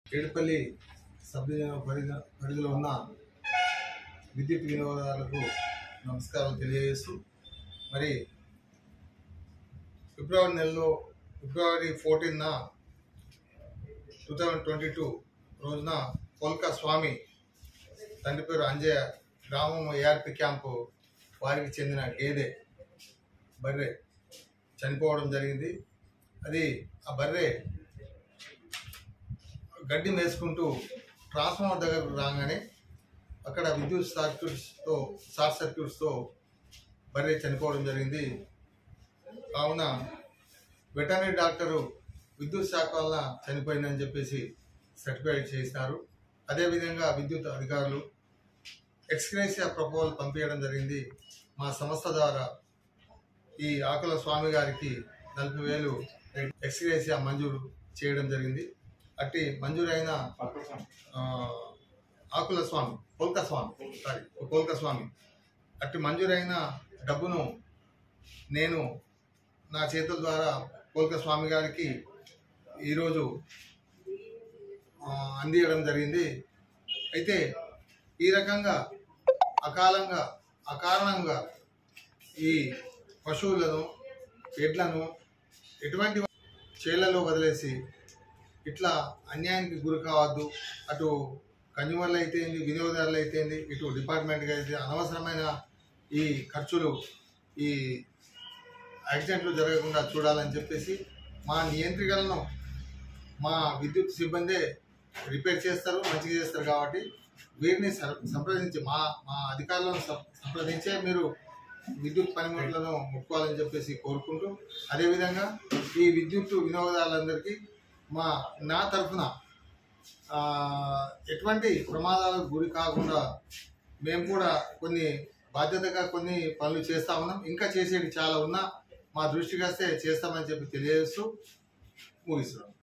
Edupalli sub division పరిధి పరిధిలో ఉన్న విద్యుత్ వినియోగదారులకు నమస్కారం తెలియజేస్తూ మరి ఫిబ్రవరి నెలలో ఫిబ్రవరి ఫోర్టీన్న టూ థౌజండ్ ట్వంటీ టూ రోజున కోల్కా స్వామి తండ్రి పేరు అంజయ్య గ్రామం ఏఆర్పి క్యాంపు వారికి చెందిన గేదె బర్రె చనిపోవడం జరిగింది అది ఆ బర్రె గడ్డి మేసుకుంటూ ట్రాన్స్ఫార్మర్ దగ్గరకు రాగానే అక్కడ విద్యుత్ సర్క్యూట్స్తో షార్ట్ సర్క్యూట్స్తో బర్రె చనిపోవడం జరిగింది కావున వెటర్నరీ డాక్టరు విద్యుత్ శాఖ వల్ల చనిపోయిందని చెప్పేసి సర్టిఫై చేసినారు అదేవిధంగా విద్యుత్ అధికారులు ఎక్స్గ్రేసియా ప్రపోజల్ పంపించడం జరిగింది మా సంస్థ ద్వారా ఈ ఆకుల స్వామి గారికి నలభై వేలు ఎక్స్గ్రేసియా మంజూరు చేయడం జరిగింది అట్టి మంజూరైన ఆ, ఆకుల స్వామి కోల్క స్వామి సారీ కోల్క స్వామి అట్టి మంజూరైన డబ్బును నేను నా చేతుల ద్వారా కోల్క స్వామి గారికి ఈరోజు ఆ, అందియడం జరిగింది అయితే ఈ రకంగా అకాలంగా అకారణంగా ఈ పశువులను ఎడ్లను ఎటువంటి చేళ్లలో వదిలేసి ఇట్లా అన్యాయానికి గురి కావద్దు అటు కన్యూమర్లు అయితేంది వినియోగదారులు అయితేంది ఇటు డిపార్ట్మెంట్కి అయితే అనవసరమైన ఈ ఖర్చులు ఈ యాక్సిడెంట్లు జరగకుండా చూడాలని చెప్పేసి మా నియంత్రికలను మా విద్యుత్ సిబ్బందే రిపేర్ చేస్తారు మంచిగా చేస్తారు కాబట్టి వీరిని సర్- సంప్రదించి మా మా అధికారులను సం- సంప్రదించే మీరు విద్యుత్ పనిముట్లను ముట్టుకోవాలని చెప్పేసి కోరుకుంటూ అదేవిధంగా ఈ విద్యుత్ వినియోగదారులందరికీ మా నా తరఫున ఆ, ఎటువంటి ప్రమాదాలకు గురి కాకుండా మేము కూడా కొన్ని బాధ్యతగా కొన్ని పనులు చేస్తా ఉన్నాం ఇంకా చేసేవి చాలా ఉన్నా మా దృష్టికి వస్తే చేస్తామని చెప్పి తెలియజేస్తూ ముగిస్తున్నాం